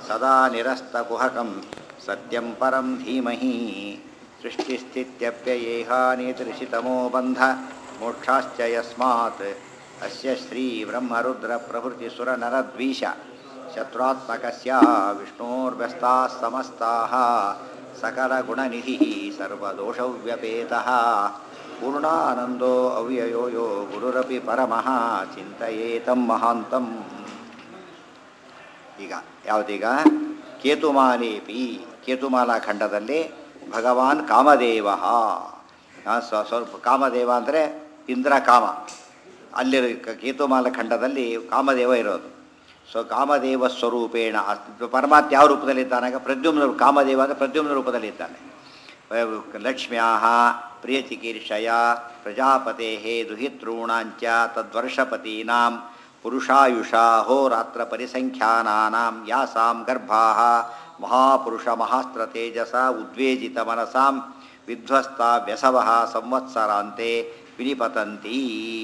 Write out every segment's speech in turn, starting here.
ಸದಾ ನಿರಸ್ತಕುಹಕಂ ಸತ್ಯಂ ಪರಂ ಧೀಮಹಿ ಸೃಷ್ಟಿಸ್ಥಿತ್ಯಪ್ಯಯೇಹಾನೇತೃಷಿತಮೋ ಬಂಧ ಮೋಕ್ಷಾಶ್ಚ ಯಸ್ಮಾತ್ ಅಸ್ಯ ಶ್ರೀ ಬ್ರಹ್ಮರುದ್ರ ಪ್ರಭೃತಿ ಸುರ ನರದ್ವೀಷ ಶತ್ರುತ್ಮಕಸ್ಯ ವಿಷ್ಣೋರ್ವ್ಯಸ್ತಾಃ ಸಮಸ್ತಾಃ ಸಕಲಗುಣನಿಧಿಃ ಸರ್ವದೋಷವ್ಯಪೇತಃ ಪೂರ್ಣಾನಂದೋ ಅವ್ಯಯೋ ಯೋ ಗುರುರಪಿ ಪರಮಃ ಚಿಂತಯೇತಂ ಮಹಾಂತಂ ಈಗ ಯಾವುದೀಗ ಕೇತುಮಾಲೇಪಿ ಕೇತುಮಾಲಾ ಖಂಡದಲ್ಲಿ ಭಗವಾನ್ ಕಾಮದೇವ ಸ್ವಲ್ಪ ಕಾಮದೇವ ಅಂದರೆ ಇಂದ್ರ ಕಾಮ ಅಲ್ಲಿ ಕೇತುಮಾಲ ಖಂಡದಲ್ಲಿ ಕಾಮದೇವ ಇರೋದು ಸೊ ಕಾಮದೇವ ಸ್ವರೂಪೇಣ ಪರಮಾತ್ಮ ಯಾವ ರೂಪದಲ್ಲಿದ್ದಾನಾಗ ಪ್ರದ್ಯುಮ್ನ ಕಾಮದೇವ ಅಂದರೆ ಪ್ರದ್ಯುಮ್ನ ರೂಪದಲ್ಲಿದ್ದಾನೆ ಲಕ್ಷ್ಮ್ಯಾ ಪ್ರಿಯಚಿಕೀರ್ಷಯ ಪ್ರಜಾಪತೆ ದುಹಿತೃಣಾಂಚ ತದ್ವರ್ಷಪತೀನಾಂ ಪುರುಷಾಯುಷಾ ಹೋರಾತ್ರ ಪರಿಸಂಖ್ಯಾನಾನಾಂ ಯಾಸಾಂ ಗರ್ಭಾ ಮಹಾಪುರುಷ ಮಹಾಸ್ತ್ರ ತೇಜಸ ಉದ್ವೇಜಿತ ಮನಸಾಂ ವಿಧ್ವಸ್ತ ವ್ಯಸವ ಸಂವತ್ಸರಾಂತೆ ವಿನಿಪತಂತಿ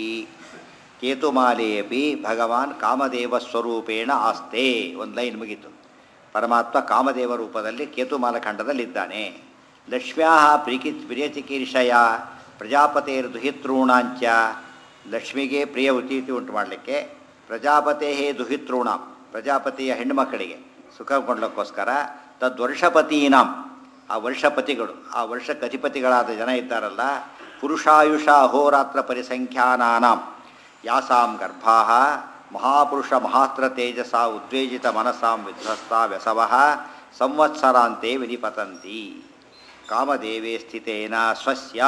ಕೇತುಮಾಲೆಯಪಿ ಭಗವಾನ್ ಕಾಮದೇವ ಸ್ವರೂಪೇಣ ಆಸ್ತೆ ಒಂದು ಲೈನ್ ಮುಗೀತು ಪರಮಾತ್ಮ ಕಾಮದೇವ ರೂಪದಲ್ಲಿ ಕೇತುಮಾಲ ಖಂಡದಲ್ಲಿದ್ದಾನೆ ಲಕ್ಷ್ಮ್ಯಾ ಪ್ರೀಕಿ ಪ್ರಿಯಚಿಕೀರ್ಷಯ ಪ್ರಜಾಪತೇರ್ ದುಹಿತೃಣಾಂಚ ಲಕ್ಷ್ಮಿಗೆ ಪ್ರಿಯ ಉಚಿತಿ ಉಂಟು ಮಾಡಲಿಕ್ಕೆ ಪ್ರಜಾಪತೇ ದುಹಿತೃಣ ಪ್ರಜಾಪತಿಯ ಹೆಣ್ಣುಮಕ್ಕಳಿಗೆ ಸುಖ ಕೊಡಲಿಕ್ಕೋಸ್ಕರ ತದ್ವರ್ಷಪತೀನಾಂ ಆ ವರ್ಷಪತಿಗಳು ಆ ವರ್ಷಕ್ಕೆ ಅಧಿಪತಿಗಳಾದ ಜನ ಇದ್ದಾರಲ್ಲ ಪುರುಷಾಯುಷ ಅಹೋರಾತ್ರ ಪರಿಸಂಖ್ಯಾನಾನಾಂ ಯಾಸಾಂ ಗರ್ಭಾ ಮಹಾಪುರುಷ ಮಹಾಸ್ತ್ರ ತೇಜಸ ಉದ್ವೇಜಿತ ಮನಸಾಂ ವಿಧ್ವಸ್ತ ವ್ಯಸವ ಸಂವತ್ಸರಾಂತೆ ವಿನಿಪತಂತಿ ಕಾಮದೇವೇ ಸ್ಥಿತೇನ ಸ್ವಸ್ಯ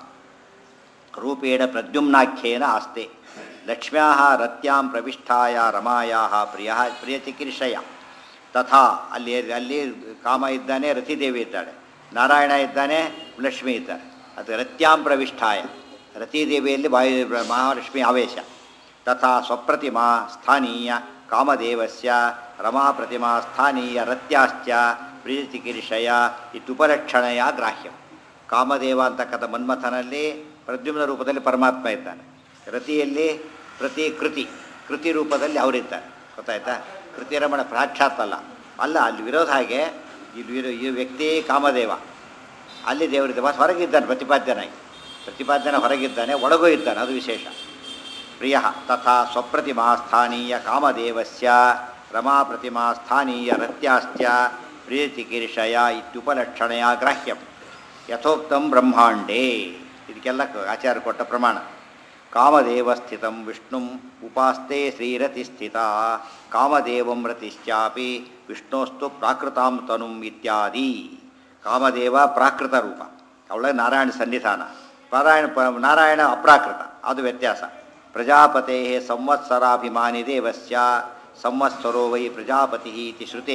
ರೂಪೇಣ ಪ್ರದ್ಯುಮ್ನಾಖ್ಯೇನ ಆಸ್ತೆ ಲಕ್ಷ್ಮ್ಯಾ ರತ್ಯಾಂ ಪ್ರವಿಷ್ಠಾಯ ರಮಾಯಾ ಪ್ರಿಯ ಪ್ರಿಯಚಿಕಿರ್ಷಯ ತಥಾ ಅಲ್ಲಿ ಅಲ್ಲಿ ಕಾಮ ಇದ್ದಾನೆ ರತಿದೇವಿ ಇದ್ದಾಳೆ ನಾರಾಯಣ ಇದ್ದಾನೆ ಲಕ್ಷ್ಮಿ ಇದ್ದಾರೆ ಅದು ರತ್ಯಾಂ ಪ್ರವಿಷ್ಠಾಯ ರತಿದೇವಿಯಲ್ಲಿ ವಾಯು ಮಹಾಲಕ್ಷ್ಮಿ ಆವೇಶ ತಥಾ ಸ್ವಪ್ರತಿಮಾ ಸ್ಥಾನೀಯ ಕಾಮದೇವಸ್ಯ ರಮಾ ಪ್ರತಿಮಾ ಸ್ಥಾನೀಯ ರತ್ಯಾಶ್ಚ ಪ್ರಿಯಚಿಕಿರ್ಷಯ ಇತ್ಯುಪಲಕ್ಷಣೆಯ ಗ್ರಾಹ್ಯಂ ಕಾಮದೇವ ಅಂತಕ್ಕಂಥ ಮನ್ಮಥನಲ್ಲಿ ಪ್ರದ್ಯುಮ್ನ ರೂಪದಲ್ಲಿ ಪರಮಾತ್ಮ ಇದ್ದಾನೆ ರತಿಯಲ್ಲಿ ಪ್ರತಿ ಕೃತಿ ಕೃತಿ ರೂಪದಲ್ಲಿ ಅವರಿದ್ದಾರೆ ಗೊತ್ತಾಯ್ತಾ ಕೃತಿ ರಮಣ ಸಾಕ್ಷಾತ್ ಅಲ್ಲ ಅಲ್ಲ ಅಲ್ಲಿ ವಿರೋಧ ಹಾಗೆ ಇಲ್ಲಿ ಈ ವ್ಯಕ್ತಿ ಕಾಮದೇವ ಅಲ್ಲಿ ದೇವರಿದ್ದ ಹೊರಗಿದ್ದಾನೆ ಪ್ರತಿಪಾದ್ಯನಾಗಿ ಪ್ರತಿಪಾದ್ಯನ ಹೊರಗಿದ್ದಾನೆ ಒಳಗೂ ಇದ್ದಾನೆ ಅದು ವಿಶೇಷ ಪ್ರಿಯ ತಥಾ ಸ್ವಪ್ರತಿಮಾ ಸ್ಥಾನೀಯ ಕಾಮದೇವಸ್ಯ ರಮಾ ಪ್ರತಿಮಾ ಸ್ಥಾನೀಯ ರತ್ಯಾಶ್ಚ ಪ್ರಿಯಚಿಕೀರ್ಷಯ ಇತ್ಯುಪಲಕ್ಷಣೆಯ ಗ್ರಾಹ್ಯಂ ಯಥೋಕ್ತಂ ಬ್ರಹ್ಮಾಂಡೇ ಇದಕ್ಕೆಲ್ಲ ಆಚಾರ್ಯ ಕೊಟ್ಟ ಪ್ರಮಾಣ ಕಾಮದೇವ ಸ್ಥಿತಂ ವಿಷ್ಣು ಉಪಾಸ್ತೆ ಶ್ರೀರತಿ ಸ್ಥಿತ ಕಾಮದೇವಂ ರತಿಶ್ಚಾಪಿ ವಿಷ್ಣೋಸ್ತು ಪ್ರಾಕೃತಾಂ ತನುಂ ಇತ್ಯಾದಿ ಕಾಮದೇವ ಪ್ರಾಕೃತ ರೂಪ ಅವಳ ನಾರಾಯಣ ಸನ್ನಿಧಾನ ನಾರಾಯಣ ಪ ನಾರಾಯಣ ಅಪ್ರಾಕೃತ ಅದು ವ್ಯತ್ಯಾಸ ಪ್ರಜಾಪತೆ ಸಂವತ್ಸರಾಭಿಮಾನಿ ದೇವಸ್ಯ ಸಂವತ್ಸರೋ ವೈ ಪ್ರಜಾಪತಿ ಇತಿ ಶ್ರುತೇ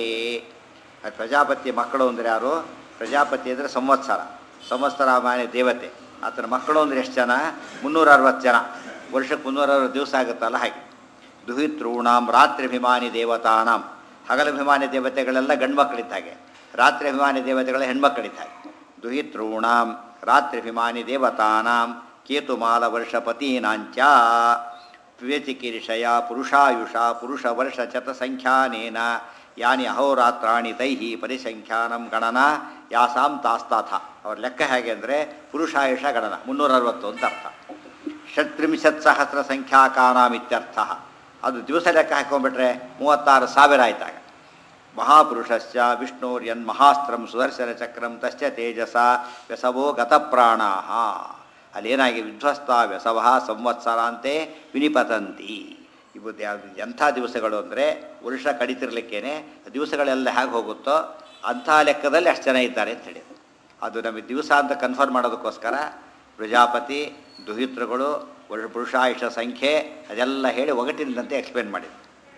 ಪ್ರಜಾಪತಿಯ ಮಕ್ಕಳು ಅಂದರೆ ಯಾರು ಪ್ರಜಾಪತಿ ಅಂದರೆ ಸಂವತ್ಸರ ಸಂವತ್ಸರಾಭಿಮಾನಿ ದೇವತೆ ಆತನ ಮಕ್ಕಳು ಅಂದರೆ ಎಷ್ಟು ಜನ ಮುನ್ನೂರ ಅರವತ್ತು ಜನ ವರ್ಷಕ್ಕೆ ಮುನ್ನೂರ ಅರವತ್ತು ದಿವಸ ಆಗುತ್ತಲ್ಲ ಹಾಗೆ ದುಹಿತೃಣಾಂ ರಾತ್ರಿಭಿಮಾನಿ ದೇವತಾನಾಂ ಹಗಲಭಿಮಾನಿ ದೇವತೆಗಳೆಲ್ಲ ಗಂಡು ಮಕ್ಕಳಿದ್ದ ಹಾಗೆ ರಾತ್ರಿ ಅಭಿಮಾನಿ ದೇವತೆಗಳ ಹೆಣ್ಮಕ್ಕಳಿದ್ದ ಹಾಗೆ ದುಹಿತೃಣಾಂ ರಾತ್ರಿಭಿಮಾನಿ ದೇವತಾನಾಂ ಕೇತುಮಾಲ ವರ್ಷಪತೀನಾಂಚ ವಿವೇಚಿಕೀರ್ಷಯ ಪುರುಷಾಯುಷ ಪುರುಷ ವರ್ಷ ಶತಸಂಖ್ಯಾನೇನ ಯಾನಿ ಅಹೋರಾತ್ರಾಣಿ ತೈಹಿ ಪರಿಸಂಖ್ಯಾನಂ ಗಣನ ಯಾಸಾಂ ತಾಸ್ತಾಥ ಅವ್ರ ಲೆಕ್ಕ ಹೇಗೆ ಅಂದರೆ ಪುರುಷಾಯುಷ ಗಣನ ಮುನ್ನೂರ ಅರವತ್ತು ಅಂತ ಅರ್ಥ ಷಟ್ತ್ರಿಂಶತ್ ಸಹಸ್ರ ಸಂಖ್ಯಾಕಾನಾಂ ಇತ್ಯರ್ಥ ಅದು ದಿವಸ ಲೆಕ್ಕ ಹಾಕೊಂಡ್ಬಿಟ್ರೆ ಮೂವತ್ತಾರು ಸಾವಿರ ಆಯ್ತಾಗ ಮಹಾಪುರುಷಸ್ಯ ವಿಷ್ಣೋರ್ಯನ್ ಮಹಾಸ್ತ್ರಂ ಸುದರ್ಶನ ಚಕ್ರಂ ತಶ್ಚ ತೇಜಸ ವ್ಯಸವೋ ಗತಪ್ರಾಣಾ ಅಲ್ಲೇನಾಗಿ ವಿಧ್ವಸ್ತ ವ್ಯಸವ ಸಂವತ್ಸರಾಂತೆ ವಿನಿಪತಂತಿ ಇವು ಎಂಥ ದಿವಸಗಳು ಅಂದರೆ ವರ್ಷ ಕಡಿತಿರ್ಲಿಕ್ಕೇನೆ ದಿವಸಗಳೆಲ್ಲ ಹೇಗೆ ಹೋಗುತ್ತೋ ಅಂಥ ಲೆಕ್ಕದಲ್ಲಿ ಅಷ್ಟು ಜನ ಇದ್ದಾರೆ ಅಂತ ಹೇಳಿ ಅದು ನಮಗೆ ದಿವಸ ಅಂತ ಕನ್ಫರ್ಮ್ ಮಾಡೋದಕ್ಕೋಸ್ಕರ ಪ್ರಜಾಪತಿ ದುಹಿತೃಗಳು ವರ್ಷ ಪುರುಷಾಯುಷ ಸಂಖ್ಯೆ ಅದೆಲ್ಲ ಹೇಳಿ ಒಗಟಿನಂತೆ ಎಕ್ಸ್ಪ್ಲೇನ್ ಮಾಡಿದ್ರು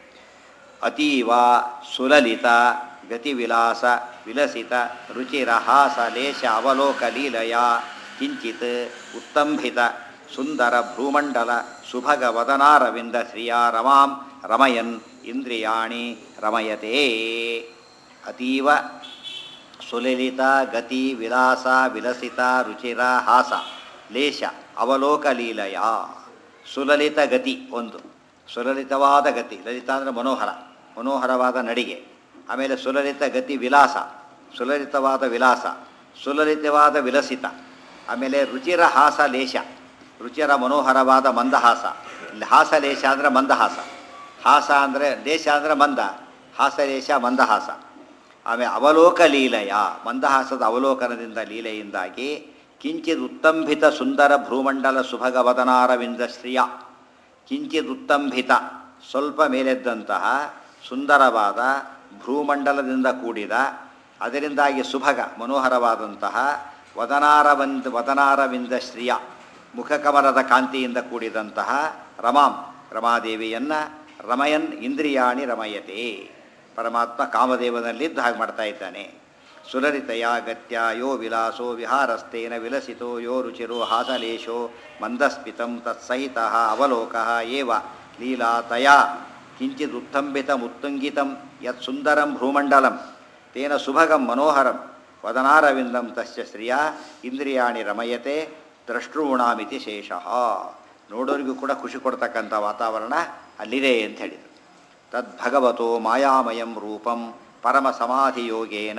ಅತೀವ ಸುಲಲಿತ ಗತಿವಿಲಾಸ ವಿಲಸಿತ ರುಚಿರಹಾಸ ಲೇಶ ಅವಲೋಕ ಲೀಲಯ ಕಿಂಚಿತ್ ಉತ್ತಂಭಿತ ಸುಂದರ ಭ್ರೂಮಂಡಲ ಸುಭಗ ವದನಾರವಿಂದ ಶ್ರಿಯ ರಮಾಂ ರಮಯನ್ ಇಂದ್ರಿಯಾಣಿ ರಮಯತೆ ಅತೀವ ಸುಲಲಿತ ಗತಿ ವಿಲಾಸ ವಿಲಸಿತ ರುಚಿರ ಹಾಸ ಲೇಷ ಅವಲೋಕ ಲೀಲಯ ಸುಲಲಿತ ಗತಿ ಒಂದು ಸುಲಲಿತವಾದ ಗತಿ ಲಲಿತ ಅಂದರೆ ಮನೋಹರ ಮನೋಹರವಾದ ನಡಿಗೆ ಆಮೇಲೆ ಸುಲಲಿತ ಗತಿ ವಿಲಾಸ ಸುಲಲಿತವಾದ ವಿಲಾಸ ಸುಲಲಿತವಾದ ವಿಲಸಿತ ಆಮೇಲೆ ರುಚಿರ ಹಾಸ ಲೇಷ ರುಚಿರ ಮನೋಹರವಾದ ಮಂದಹಾಸ ಇಲ್ಲಿ ಹಾಸಲೇಷ ಅಂದರೆ ಮಂದಹಾಸ ಹಾಸ ಅಂದರೆ ದೇಶ ಅಂದರೆ ಮಂದ ಹಾಸಲೇಷ ಮಂದಹಾಸ ಆಮೇಲೆ ಅವಲೋಕ ಲೀಲೆಯ ಮಂದಹಾಸದ ಅವಲೋಕನದಿಂದ ಲೀಲೆಯಿಂದಾಗಿ ಕಿಂಚಿತ್ ಉತ್ತಂಭಿತ ಸುಂದರ ಭ್ರೂಮಂಡಲ ಸುಭಗವದನಾರವಿಂದ ಶ್ರಿಯ ಕಿಂಚಿತ್ ಉತ್ತಂಭಿತ ಸ್ವಲ್ಪ ಮೇಲೆದ್ದಂತಹ ಸುಂದರವಾದ ಭ್ರೂಮಂಡಲದಿಂದ ಕೂಡಿದ ಅದರಿಂದಾಗಿ ಸುಭಗ ಮನೋಹರವಾದಂತಹ ವದನಾರವಂದ ವದನಾರವಿಂದ ಶ್ರಿಯ ಮುಖಕಮಲದ ಕಾಂತಿಯಿಂದ ಕೂಡಿದಂತಹ ರಮಾಂ ರಮಾದೇವಿಯನ್ನು ರಮಯನ್ ಇಂದ್ರಿಯಾಣಿ ರಮಯತೆ ಪರಮಾತ್ಮ ಕಾಮದೇವನಲ್ಲಿದ್ದು ಹಾಗೆ ಮಾಡ್ತಾ ಇದ್ದಾನೆ ಸುಲಲಿತಯ ಗತ್ಯ ಯೋ ವಿಲಾಸೋ ವಿಹಾರಸ್ತೇನ ವಿಲಸಿತೋ ಯೋ ರುಚಿರೋ ಹಾಸಲೇಶೋ ಮಂದಸ್ಮಿತಂ ತತ್ಸಹಿತ ಅವಲೋಕ ಏವ ಲೀಲಾತಯ ಕಿಂಚಿತ್ ಉತ್ತಂಬಿತಮುತ್ತುಂಗಿತಂ ಯತ್ ಸುಂದರಂ ಭ್ರೂಮಂಡಲಂ ತೇನ ಸುಭಗಂ ಮನೋಹರಂ ವದನಾರವಿಂದಂ ತಸ್ಯ ಶ್ರಿಯ ಇಂದ್ರಿಯಾಣಿ ರಮಯತೆ ದ್ರಷ್ಟೃಣಾಮಿತಿ ಶೇಷಃ ನೋಡೋರಿಗೂ ಕೂಡ ಖುಷಿ ಕೊಡ್ತಕ್ಕಂಥ ವಾತಾವರಣ ಅಲ್ಲಿದೆ ಅಂತ ಹೇಳಿದರು ತದ್ಭಗವತೋ ಮಾಯಾಮಯಂ ರೂಪಂ ಪರಮ ಸಮಾಧಿಯೋಗೇನ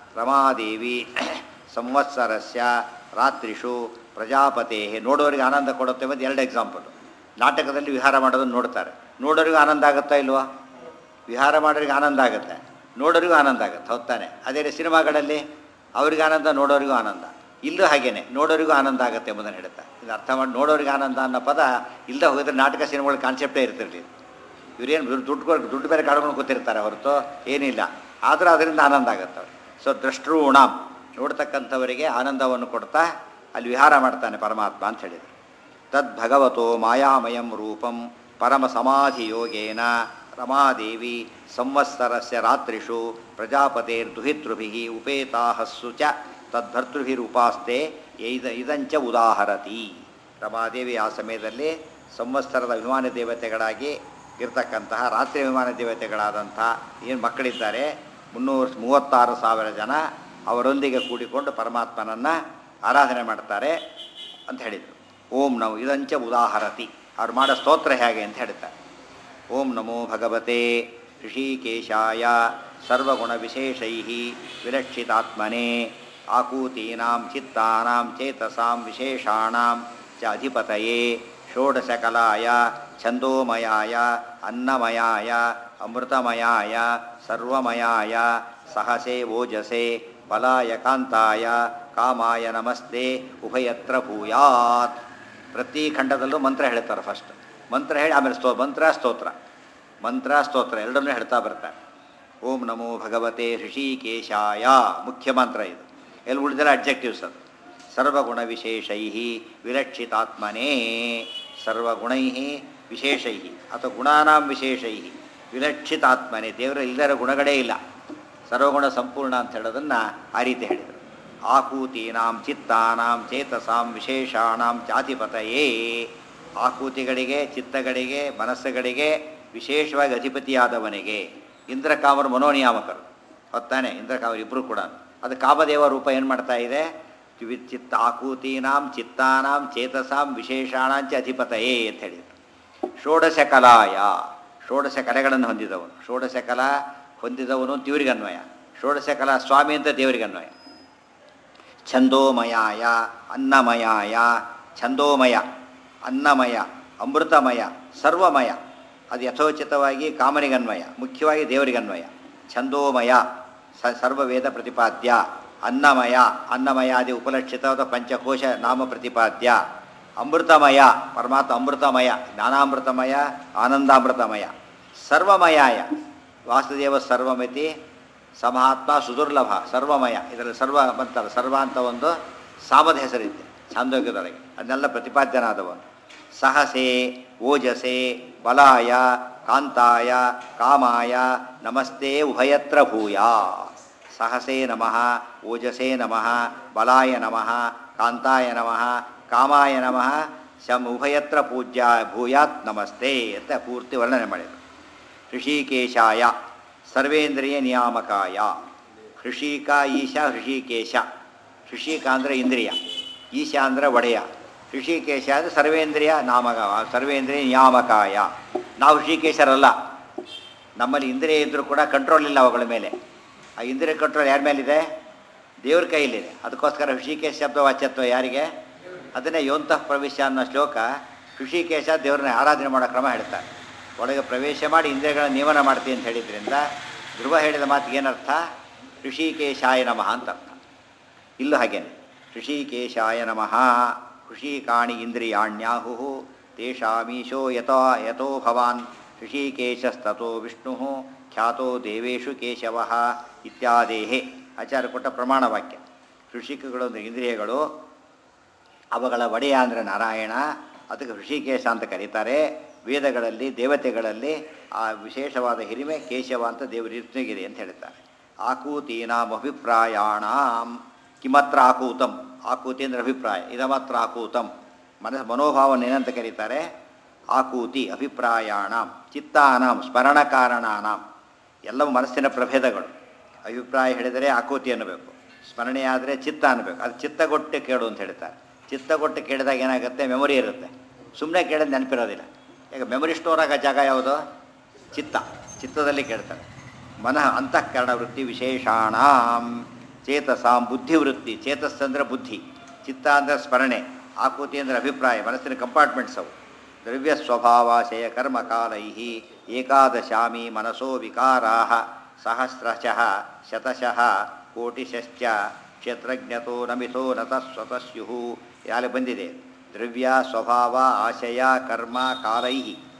ರಮಾದೇವಿ ಸಂವತ್ಸರಸ್ಯ ರಾತ್ರಿಷು ಪ್ರಜಾಪತೆ ನೋಡೋರಿಗೆ ಆನಂದ ಕೊಡುತ್ತೆ ಮತ್ತು ಎರಡು ಎಕ್ಸಾಂಪಲ್ ನಾಟಕದಲ್ಲಿ ವಿಹಾರ ಮಾಡೋದನ್ನು ನೋಡ್ತಾರೆ ನೋಡೋರಿಗೂ ಆನಂದ ಆಗುತ್ತಾ ಇಲ್ವಾ ವಿಹಾರ ಮಾಡೋರಿಗೆ ಆನಂದ ಆಗುತ್ತೆ ನೋಡೋರಿಗೂ ಆನಂದ ಆಗುತ್ತೆ ಹೊತ್ತಾನೆ ಅದೇ ರೀತಿ ಸಿನಿಮಾಗಳಲ್ಲಿ ಅವ್ರಿಗೆ ಆನಂದ ನೋಡೋರಿಗೂ ಆನಂದ ಇಲ್ಲೂ ಹಾಗೇನೆ ನೋಡೋರಿಗೂ ಆನಂದ ಆಗುತ್ತೆ ಎಂಬುದನ್ನು ಹೇಳುತ್ತೆ ಇದು ಅರ್ಥ ಮಾಡಿ ನೋಡೋರಿಗೆ ಆನಂದ ಅನ್ನೋ ಪದ ಇಲ್ಲದೆ ಹೋಗಿದ್ರೆ ನಾಟಕ ಸಿನಿಮಾಗಳ ಕಾನ್ಸೆಪ್ಟೇ ಇರ್ತಿರ್ಲಿಲ್ಲ ಇವರೇನು ದುಡ್ಡು ಕೊಡ್- ದುಡ್ಡು ಬೇರೆ ಕಾಡ್ಕೊಂಡು ಕೂತಿರ್ತಾರೆ ಹೊರತು ಏನಿಲ್ಲ ಆದರೂ ಅದರಿಂದ ಆನಂದ ಆಗುತ್ತೆ ಅವ್ರಿಗೆ ಸೊ ದೃಷ್ಟೃಣಾಂ ನೋಡ್ತಕ್ಕಂಥವರಿಗೆ ಆನಂದವನ್ನು ಕೊಡ್ತಾ ಅಲ್ಲಿ ವಿಹಾರ ಮಾಡ್ತಾನೆ ಪರಮಾತ್ಮ ಅಂತ ಹೇಳಿದರು ತದ್ಭಗವತೋ ಮಾಯಾಮಯಂ ರೂಪಂ ಪರಮ ಸಮಾಧಿಯೋಗೇನ ರಮಾದೇವಿ ಸಂವತ್ಸರಸ್ಯ ರಾತ್ರಿಷು ಪ್ರಜಾಪತೇರ್ದುಹಿತೃಭಿ ಉಪೇತಾಹಸ್ಸು ಚ ತದ್ಭರ್ತೃಭಿರುಪಾಸ್ತೆ ಇದ ಇದಂಚ ಉದಾಹರತಿ ರಮಾದೇವಿ ಆ ಸಮಯದಲ್ಲಿ ಸಂವತ್ಸರದ ವಿಮಾನ ದೇವತೆಗಳಾಗಿ ಇರ್ತಕ್ಕಂತಹ ರಾತ್ರಿ ವಿಮಾನ ದೇವತೆಗಳಾದಂತಹ ಏನು ಮಕ್ಕಳಿದ್ದಾರೆ ಮುನ್ನೂರ ಮೂವತ್ತಾರು ಸಾವಿರ ಜನ ಅವರೊಂದಿಗೆ ಕೂಡಿಕೊಂಡು ಪರಮಾತ್ಮನನ್ನು ಆರಾಧನೆ ಮಾಡ್ತಾರೆ ಅಂತ ಹೇಳಿದರು ಓಂ ನಮೋ ಇದಂಚ ಉದಾಹರತಿ ಅವ್ರು ಮಾಡೋ ಸ್ತೋತ್ರ ಹೇಗೆ ಅಂತ ಹೇಳ್ತಾರೆ ಓಂ ನಮೋ ಭಗವತೆ ಋಷಿಕೇಶಾಯ ಸರ್ವಗುಣವಿಶೇಷೈ ವಿಲಕ್ಷಿತಾತ್ಮನೆ ಆಕೂತೀನಾಂ ಚಿತ್ತಾನಾಂ ಚೇತಸಾಂ ವಿಶೇಷಾಣಾಂ ಚ ಅಧಿಪತಯೇ ಷೋಡಶಕಲಾಯ ಛಂದೋಮಯಾಯ ಅನ್ನಮಯಾಯ ಅಮೃತಮಯಾಯ ಸರ್ವಮಯಾಯ ಸಹಸೆ ಓಜಸೆ ಬಲಾಯ ಕಾಂತಾಯ ಕಾಮಾಯ ನಮಸ್ತೆ ಉಭಯತ್ರ ಭೂಯಾತ್ ಪ್ರತಿ ಖಂಡದಲ್ಲೂ ಮಂತ್ರ ಹೇಳ್ತಾರೆ ಫಸ್ಟ್ ಮಂತ್ರ ಹೇಳಿ ಆಮೇಲೆ ಸ್ತೋ ಮಂತ್ರ ಸ್ತೋತ್ರ ಮಂತ್ರ ಸ್ತೋತ್ರ ಎರಡನ್ನೂ ಹೇಳ್ತಾ ಬರ್ತಾರೆ ಓಂ ನಮೋ ಭಗವತೆ ಋಷಿಕೇಶಾಯ ಮುಖ್ಯ ಮಂತ್ರ ಇದು ಎಲ್ಲಿ ಉಳಿದೆಲ್ಲ ಅಬ್ಜೆಕ್ಟಿವ್ಸ್ ಅದು ಸರ್ವಗುಣ ವಿಶೇಷೈ ವಿಲಕ್ಷಿತಾತ್ಮನೇ ಸರ್ವಗುಣೈ ವಿಶೇಷೈ ಅಥವಾ ಗುಣಾನಾಂ ವಿಶೇಷೈ ವಿಲಕ್ಷಿತಾತ್ಮನೇ ದೇವರ ಇಲ್ಲರ ಗುಣಗಳೇ ಇಲ್ಲ ಸರ್ವಗುಣ ಸಂಪೂರ್ಣ ಅಂತ ಹೇಳೋದನ್ನು ಆ ರೀತಿ ಹೇಳಿದರು ಆಕೂತೀನಾಂ ಚಿತ್ತಾನಾಂ ಚೇತಸಾಂ ವಿಶೇಷಾಣಾಂ ಜಾತಿಪತಯೇ ಆಕೂತಿಗಳಿಗೆ ಚಿತ್ತಗಳಿಗೆ ಮನಸ್ಸುಗಳಿಗೆ ವಿಶೇಷವಾಗಿ ಅಧಿಪತಿಯಾದವನಿಗೆ ಇಂದ್ರಕಾಮರು ಮನೋನಿಯಾಮಕರು ಹೊತ್ತಾನೆ ಇಂದ್ರಕಾಮರು ಇಬ್ಬರು ಕೂಡ ಅದು ಕಾಮದೇವ ರೂಪ ಏನು ಮಾಡ್ತಾ ಇದೆ ವಿ- ಚಿತ್ತ ಆಕೂತೀನಾಂ ಚಿತ್ತಾನಾಂ ಚೇತಸಾಂ ವಿಶೇಷಾಣಾಂಚ ಅಧಿಪತಯೇ ಅಂತ ಹೇಳಿದರು ಷೋಡಶ ಕಲಾಯ ಷೋಡಶ ಕಲೆಗಳನ್ನು ಹೊಂದಿದವನು ಷೋಡಶ ಕಲಾ ಹೊಂದಿದವನು ಅಂತ ಇವ್ರಿಗೆ ಅನ್ವಯ ಷೋಡಶ ಕಲಾ ಸ್ವಾಮಿ ಅಂತ ದೇವರಿಗೆ ಅನ್ವಯ ಛಂದೋಮಯಾಯ ಅನ್ನಮಯಾಯ ಛಂದೋಮಯ ಅನ್ನಮಯ ಅಮೃತಮಯ ಸರ್ವಮಯ ಅದು ಯಥೋಚಿತವಾಗಿ ಕಾಮನಿಗನ್ವಯ ಮುಖ್ಯವಾಗಿ ದೇವರಿಗನ್ವಯ ಛಂದೋಮಯ ಸ ಸರ್ವವೇದ ಪ್ರತಿಪಾದ್ಯ ಅನ್ನಮಯ ಅನ್ನಮಯಾದಿ ಉಪಲಕ್ಷಿತವಾದ ಪಂಚಕೋಶ ನಾಮ ಪ್ರತಿಪಾದ್ಯ ಅಮೃತಮಯ ಪರಮಾತ್ಮ ಅಮೃತಮಯ ಜ್ಞಾನಾಮೃತಮಯ ಆನಂದಾಮೃತಮಯ ಸರ್ವಮಯಾಯ ವಾಸುದೇವ ಸರ್ವಮಿತಿ ಸಮಹಾತ್ಮ ಸುದುರ್ಲಭ ಸರ್ವಮಯ ಇದರಲ್ಲಿ ಸರ್ವ ಬಂತಲ್ಲ ಸರ್ವ ಅಂತ ಒಂದು ಸಾಮದ ಹೆಸರಿದೆ ಛಾಂದೋಗ್ಯದೊಳಗೆ ಅದನ್ನೆಲ್ಲ ಪ್ರತಿಪಾದ್ಯನಾದವನು ಸಹಸೆ ಓಜಸೆ ಬಲಾಯ ಕಾಂತಾಯ ಕಾಮಾಯ ನಮಸ್ತೆ ಉಭಯತ್ರ ಭೂಯ ಸಹಸೇ ನಮಃ ಓಜಸೇ ನಮಃ ಬಲಾಯ ನಮಃ ಕಾಂತಾಯ ನಮಃ ಕಾಮಾಯ ನಮಃ ಶಂ ಉಭಯತ್ರ ಪೂಜ್ಯ ಭೂಯಾತ್ ನಮಸ್ತೆ ಅಂತ ಪೂರ್ತಿ ವರ್ಣನೆ ಮಾಡಿದರು ಋಷಿಕೇಶಾಯ ಸರ್ವೇಂದ್ರಿಯ ನಿಯಾಮಕಾಯ ಹೃಷಿಕ ಈಶ ಹೃಷಿಕೇಶ ಹೃಷಿಕ ಅಂದರೆ ಇಂದ್ರಿಯ ಈಶ ಅಂದರೆ ಒಡೆಯ ಹೃಷಿಕೇಶ ಅಂದರೆ ಸರ್ವೇಂದ್ರಿಯ ನಾಮಕ ಸರ್ವೇಂದ್ರಿಯ ನಿಯಾಮಕಾಯ ನಾವು ಹೃಷಿಕೇಶರಲ್ಲ ನಮ್ಮಲ್ಲಿ ಇಂದ್ರಿಯ ಇದ್ದರೂ ಕೂಡ ಕಂಟ್ರೋಲ್ ಇಲ್ಲ ಅವುಗಳ ಮೇಲೆ ಆ ಇಂದ್ರಿಯ ಕಂಟ್ರೋಲ್ ಯಾರ ಮೇಲಿದೆ ದೇವ್ರ ಕೈಲಿದೆ ಅದಕ್ಕೋಸ್ಕರ ಋಷಿಕೇಶ ಶಬ್ದ ವಾಚ್ಯತ್ವ ಯಾರಿಗೆ ಅದನ್ನೇ ಯೋಂತಃ ಪ್ರವೇಶ ಅನ್ನೋ ಶ್ಲೋಕ ಋಷಿಕೇಶ ದೇವ್ರನ್ನ ಆರಾಧನೆ ಮಾಡೋ ಕ್ರಮ ಹೇಳ್ತಾರೆ ಒಳಗೆ ಪ್ರವೇಶ ಮಾಡಿ ಇಂದ್ರಿಯಗಳ ನಿಯಮನ ಮಾಡ್ತೀನಿ ಅಂತ ಹೇಳಿದ್ರಿಂದ ಧ್ರುವ ಹೇಳಿದ ಮಾತಿಗೆ ಏನರ್ಥ ಋಷಿಕೇಶಾಯ ನಮಃ ಅಂತ ಅರ್ಥ ಇಲ್ಲೂ ಹಾಗೇನೆ ಋಷಿಕೇಶಾಯ ನಮಃ ಋಷಿಕಾಣಿ ಇಂದ್ರಿಯಾಣ್ಯಾಹು ತೇಷಾಮೀಶೋ ಯಥೋ ಯಥೋ ಭವಾನ್ ಋಷಿಕೇಶಸ್ತೋ ವಿಷ್ಣು ಖ್ಯಾತೋ ದೇವೇಶು ಕೇಶವ ಇತ್ಯಾದೇಹೇ ಆಚಾರ್ಯ ಕೊಟ್ಟ ಪ್ರಮಾಣ ವಾಕ್ಯ ಋಷಿಕಗಳು ಅಂದರೆ ಇಂದ್ರಿಯಗಳು ಅವುಗಳ ಒಡೆಯ ಅಂದರೆ ನಾರಾಯಣ ಅದಕ್ಕೆ ಋಷಿಕೇಶ ಅಂತ ಕರೀತಾರೆ ವೇದಗಳಲ್ಲಿ ದೇವತೆಗಳಲ್ಲಿ ಆ ವಿಶೇಷವಾದ ಹಿರಿಮೆ ಕೇಶವ ಅಂತ ದೇವರು ಇರ್ತಿಗಿದೆ ಅಂತ ಹೇಳ್ತಾರೆ ಆಕೂತೀನಾಂ ಅಭಿಪ್ರಾಯಾಣಾಂ ಕಿಮತ್ರ ಆಕೂತಂ ಆಕೂತಿ ಅಂದರೆ ಅಭಿಪ್ರಾಯ ಇದಮತ್ರ ಆಕೂತಂ ಮನಸ್ ಮನೋಭಾವನ ಏನಂತ ಕರೀತಾರೆ ಆಕೂತಿ ಅಭಿಪ್ರಾಯಾಣಾಂ ಚಿತ್ತಾನಾಂ ಸ್ಮರಣ ಕಾರಣಾನಾಂ ಎಲ್ಲವೂ ಮನಸ್ಸಿನ ಪ್ರಭೇದಗಳು ಅಭಿಪ್ರಾಯ ಹೇಳಿದರೆ ಆಕೂತಿ ಅನ್ನಬೇಕು ಸ್ಮರಣೆ ಆದರೆ ಚಿತ್ತ ಅನ್ನಬೇಕು ಅದು ಚಿತ್ತಗೊಟ್ಟು ಕೇಳು ಅಂತ ಹೇಳ್ತಾರೆ ಚಿತ್ತಗೊಟ್ಟು ಕೇಳಿದಾಗ ಏನಾಗುತ್ತೆ ಮೆಮೊರಿ ಇರುತ್ತೆ ಸುಮ್ಮನೆ ಕೇಳಿದ ನೆನಪಿರೋದಿಲ್ಲ ಈಗ ಮೆಮೊರಿ ಸ್ಟೋರ್ ಆಗೋ ಜಾಗ ಯಾವುದು ಚಿತ್ತ ಚಿತ್ತದಲ್ಲಿ ಕೇಳ್ತಾರೆ ಮನಃ ಅಂತಃಕರಣ ವೃತ್ತಿ ವಿಶೇಷಾಣಾಂ ಚೇತಸಾಂ ಬುದ್ಧಿವೃತ್ತಿ ಚೇತಸ್ ಅಂದರೆ ಬುದ್ಧಿ ಚಿತ್ತ ಅಂದರೆ ಸ್ಮರಣೆ ಆಕೃತಿ ಅಂದರೆ ಅಭಿಪ್ರಾಯ ಮನಸ್ಸಿನ ಕಂಪಾರ್ಟ್ಮೆಂಟ್ಸ್ ಅವು ದ್ರವ್ಯ ಸ್ವಭಾವಾಶಯ ಕರ್ಮಕಾಲೈ ಏಕಾದಶಾಮಿ ಮನಸೋ ವಿಕಾರಾ ಸಹಸ್ರಶಃ ಶತಶಃ ಕೋಟಿಶಶ್ಚ ಕ್ಷೇತ್ರಜ್ಞತೋ ನಮಿತೋ ನತ ಸ್ವತಸ್ಯು ಯಾಲೆ ಬಂದಿದೆ ದ್ರವ್ಯ ಸ್ವಭಾವ ಆಶಯ ಕರ್ಮ ಕಾಲೈ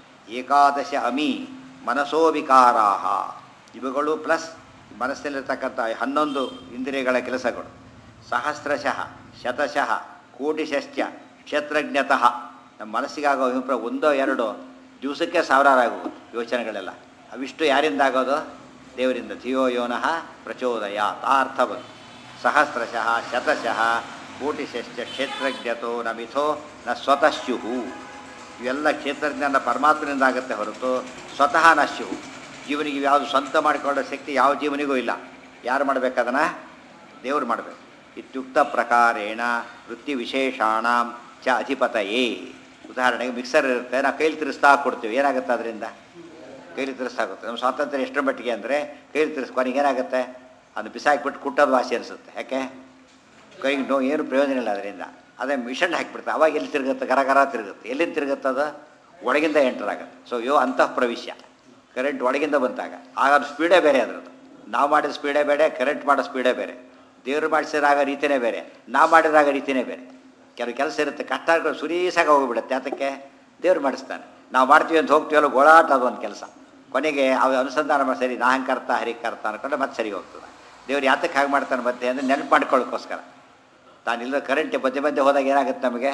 ಏಕಾದಶ ಅಮಿ ಮನಸೋ ವಿಕಾರಾ ಇವುಗಳು ಪ್ಲಸ್ ಮನಸ್ಸಲ್ಲಿರ್ತಕ್ಕಂಥ ಹನ್ನೊಂದು ಇಂದ್ರಿಯಗಳ ಕೆಲಸಗಳು ಸಹಸ್ರಶಃ ಶತಶಃ ಕೋಟಿಶಶ್ಚ ಕ್ಷೇತ್ರಜ್ಞತಃ ನಮ್ಮ ಮನಸ್ಸಿಗಾಗೋ ಅಭಿಪ್ರಾಯ ಒಂದೋ ಎರಡೋ ದಿವಸಕ್ಕೆ ಸಾವಿರಾರು ಆಗುವುದು ಯೋಚನೆಗಳೆಲ್ಲ ಅವಿಷ್ಟು ಯಾರಿಂದ ಆಗೋದು ದೇವರಿಂದ ಧಿಯೋ ಯೋನಃ ಪ್ರಚೋದಯ ತಾರ್ಥ ಬಂತು ಸಹಸ್ರಶಃ ಶತಶಃ ಕೋಟಿಶಶ್ಚ ಕ್ಷೇತ್ರಜ್ಞತೋ ನ ಮಿಥೋ ನ ಸ್ವತಃ ಇವೆಲ್ಲ ಕ್ಷೇತ್ರಜ್ಞಾನ ಪರಮಾತ್ಮನಿಂದ ಆಗುತ್ತೆ ಹೊರತು ಸ್ವತಃ ನಶ್ಯು ಜೀವನಿಗೆ ಯಾವುದು ಸ್ವಂತ ಮಾಡಿಕೊಳ್ಳೋ ಶಕ್ತಿ ಯಾವ ಜೀವನಿಗೂ ಇಲ್ಲ ಯಾರು ಮಾಡಬೇಕದನ್ನು ದೇವರು ಮಾಡಬೇಕು ಇತ್ಯುಕ್ತ ಪ್ರಕಾರೇಣ ವೃತ್ತಿ ವಿಶೇಷಾಣ ಚ ಅಧಿಪತಯೇ ಉದಾಹರಣೆಗೆ ಮಿಕ್ಸರ್ ಇರುತ್ತೆ ನಾವು ಕೈಲಿ ತಿರ್ಸ್ತಾ ಕೊಡ್ತೀವಿ ಏನಾಗುತ್ತೆ ಅದರಿಂದ ಕೈಲಿ ತಿರ್ಸ್ತಾಗುತ್ತೆ ನಮ್ಮ ಸ್ವಾತಂತ್ರ್ಯ ಎಷ್ಟರ ಮಟ್ಟಿಗೆ ಅಂದರೆ ಕೈಲಿ ತಿರ್ಸ್ ಕೊನೆಗೆ ಏನಾಗುತ್ತೆ ಅದು ಬಿಸಾಕಿಬಿಟ್ಟು ಕುಟ್ಟೋದು ವಾಸಿ ಅನಿಸುತ್ತೆ ಯಾಕೆ ಕೈಗೆ ನೋ ಏನು ಪ್ರಯೋಜನ ಇಲ್ಲ ಅದರಿಂದ ಅದೇ ಮಿಷನ್ ಹಾಕಿಬಿಡ್ತಾರೆ ಅವಾಗ ಎಲ್ಲಿ ತಿರುಗುತ್ತೆ ಗರ ಗರ ತಿರುಗುತ್ತೆ ಎಲ್ಲಿಂದ ತಿರುಗುತ್ತೆ ಅದು ಒಳಗಿಂದ ಎಂಟರ್ ಆಗುತ್ತೆ ಸೊ ಯೋ ಅಂತಃ ಪ್ರವಿಶ್ಯ ಕರೆಂಟ್ ಒಳಗಿಂದ ಬಂದಾಗ ಆಗ ಅದು ಸ್ಪೀಡೇ ಬೇರೆ ಅದರದ್ದು ನಾವು ಮಾಡಿದ ಸ್ಪೀಡೇ ಬೇರೆ ಕರೆಂಟ್ ಮಾಡೋ ಸ್ಪೀಡೇ ಬೇರೆ ದೇವರು ಮಾಡಿಸಿದಾಗ ರೀತಿಯೇ ಬೇರೆ ನಾವು ಮಾಡಿದಾಗ ರೀತಿಯೇ ಬೇರೆ ಕೆಲವು ಕೆಲಸ ಇರುತ್ತೆ ಕಷ್ಟ ಆಗ್ಬಿಟ್ಟು ಸುರೀಸಾಗಿ ಹೋಗಿಬಿಡುತ್ತೆ ಅದಕ್ಕೆ ದೇವ್ರು ಮಾಡಿಸ್ತಾನೆ ನಾವು ಮಾಡ್ತೀವಿ ಅಂತ ಹೋಗ್ತೀವಲ್ಲ ಗೋಳಾಟ ಅದು ಒಂದು ಕೆಲಸ ಕೊನೆಗೆ ಅವ ಅನುಸಂಧಾನ ಮಾಡಿ ಸರಿ ನಾ ಹಂಗೆ ಕರ್ತ ಹರಿಗೆ ಕರ್ತ ಅನ್ಕೊಂಡು ಮತ್ತೆ ಸರಿ ಹೋಗ್ತದೆ ದೇವ್ರು ಯಾತಕ್ಕೆ ಹಾಗೆ ಮಾಡ್ತಾನೆ ಮತ್ತೆ ಅಂದರೆ ನೆನಪು ಮಾಡ್ಕೊಳ್ಳೋಕ್ಕೋಸ್ಕರ ತಾನಿಲ್ಲದ ಕರೆಂಟ್ ಮಧ್ಯೆ ಮಧ್ಯೆ ಹೋದಾಗ ಏನಾಗುತ್ತೆ ನಮಗೆ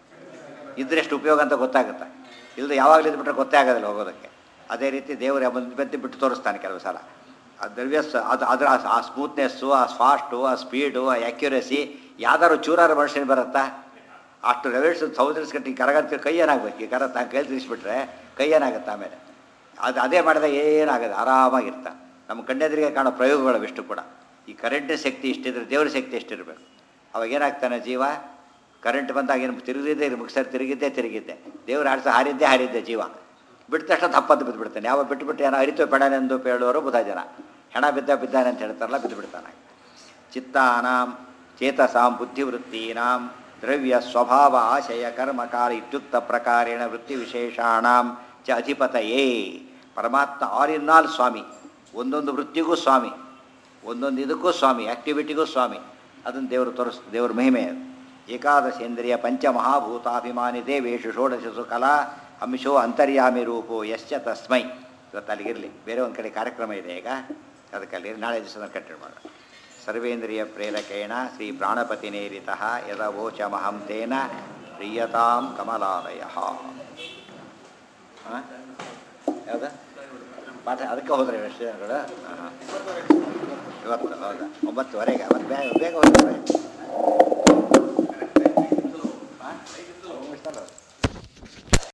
ಇದ್ರೆಷ್ಟು ಉಪಯೋಗ ಅಂತ ಗೊತ್ತಾಗುತ್ತೆ ಇಲ್ಲದೆ ಯಾವಾಗಲೂ ಇದ್ಬಿಟ್ರೆ ಗೊತ್ತೇ ಆಗೋದಿಲ್ಲ ಹೋಗೋದಕ್ಕೆ ಅದೇ ರೀತಿ ದೇವರು ಬಂದು ಬಂದು ಬಿಟ್ಟು ತೋರಿಸ್ತಾನೆ ಕೆಲವು ಸಲ ಆ ದ್ರವ್ಯ ಸ- ಅದು ಅದರ ಆ ಸ್ಮೂತ್ನೆಸ್ಸು ಆ ಫಾಸ್ಟು ಆ ಸ್ಪೀಡು ಆ ಆ್ಯಕ್ಯುರಸಿ ಯಾವ್ದಾದ್ರು ಚೂರಾರು ಮನುಷ್ಯನ ಬರುತ್ತಾ ಅಷ್ಟು ರೆವೆಲ್ಸ್ ಸೌದರ್ಸ್ ಗಂಟೆ ಕರಗಂತ ಕೈ ಏನಾಗಬೇಕು ಈ ಕರ ತಾನು ಕೈ ತಿರ್ಸ್ಬಿಟ್ರೆ ಕೈ ಏನಾಗುತ್ತೆ ಆಮೇಲೆ ಅದು ಅದೇ ಮಾಡಿದಾಗ ಏನಾಗದು ಆರಾಮಾಗಿರ್ತಾನೆ ನಮ್ಮ ಕಣ್ಣೆದುರಿಗೆ ಕಾಣೋ ಪ್ರಯೋಗಗಳು ಇಷ್ಟು ಕೂಡ ಈ ಕರೆಂಟಿನ ಶಕ್ತಿ ಇಷ್ಟಿದ್ರೆ ದೇವ್ರ ಶಕ್ತಿ ಎಷ್ಟಿರಬೇಕು ಅವಾಗ ಏನಾಗ್ತಾನೆ ಜೀವ ಕರೆಂಟ್ ಬಂದಾಗ ಏನು ತಿರುಗಿದ್ದೆ ಮುಗಿಸರ್ ತಿರುಗಿದ್ದೆ ತಿರುಗಿದ್ದೆ ದೇವ್ರ ಆಡ್ಸ ಹಾರಿದ್ದೆ ಹಾರಿದ್ದೆ ಜೀವ ಬಿಟ್ಟ ತಕ್ಷಣ ದಪ್ಪದ್ದು ಬಿದ್ದು ಬಿಡ್ತಾನೆ ಯಾವ ಬಿಟ್ಟು ಬಿಟ್ಟು ಏನೋ ಅರಿತು ಪೆಡನೆಂದು ಪೇಳುವರು ಬುಧ ಜನ ಹೆಣ ಬಿದ್ದ ಬಿದ್ದಾನೆ ಅಂತ ಹೇಳ್ತಾರಲ್ಲ ಬಿದ್ದು ಬಿಡ್ತಾನೆ ಚಿತ್ತಾನಾಂ ಚೇತಸಾಂ ಬುದ್ಧಿವೃತ್ತೀನಾಂ ದ್ರವ್ಯ ಸ್ವಭಾವ ಆಶಯ ಕರ್ಮಕಾಲ ಇತ್ಯುಕ್ತ ಪ್ರಕಾರೇಣ ವೃತ್ತಿ ವಿಶೇಷಾಣಾಂ ಚ ಅಧಿಪತಯೇ ಪರಮಾತ್ಮ ಆಲ್ ಇನ್ ಆಲ್ ಸ್ವಾಮಿ ಒಂದೊಂದು ವೃತ್ತಿಗೂ ಸ್ವಾಮಿ ಒಂದೊಂದು ಇದಕ್ಕೂ ಸ್ವಾಮಿ ಆ್ಯಕ್ಟಿವಿಟಿಗೂ ಸ್ವಾಮಿ ಅದನ್ನು ದೇವರು ತೋರಿಸ್ ದೇವ್ರ ಮಹಿಮೆ ಅದು ಏಕಾದಶೇಂದ್ರಿಯ ಪಂಚಮಹಾಭೂತಾಭಿಮಾನಿ ದೇವೇಶು ಷೋಡಶಸು ಕಲಾ ಅಂಶೋ ಅಂತರ್ಯಾಮಿ ರೂಪೋ ಯಶ್ಚ ತಸ್ಮೈ ಇವತ್ತು ಅಲ್ಲಿಗಿರಲಿ ಬೇರೆ ಒಂದು ಕಡೆ ಕಾರ್ಯಕ್ರಮ ಇದೆ ಈಗ ಅದಕ್ಕೆ ಅಲ್ಲಿ ನಾಳೆ ದಿವಸ ಕಂಟಿನ್ಯೂ ಮಾಡೋಣ ಸರ್ವೇಂದ್ರಿಯ ಪ್ರೇರಕೇಣ ಶ್ರೀ ಪ್ರಾಣಪತಿನೇರಿತ ಯದವೋಚಮಹಂ ತೇನ ಪ್ರಿಯತಾಂ ಕಮಲಾಲಯ ಯಾವ್ದು ಪಾಠ ಅದಕ್ಕೆ ಹೋದ್ರೆ ಎಷ್ಟು ಜನಗಳು ಹಾಂ ಇವತ್ತು ಹೌದಾ ಒಂಬತ್ತುವರೆಗೆ ಅವತ್ತು ಬೇಗ ಬೇಗ ಹೋಗ್ತಾರೆ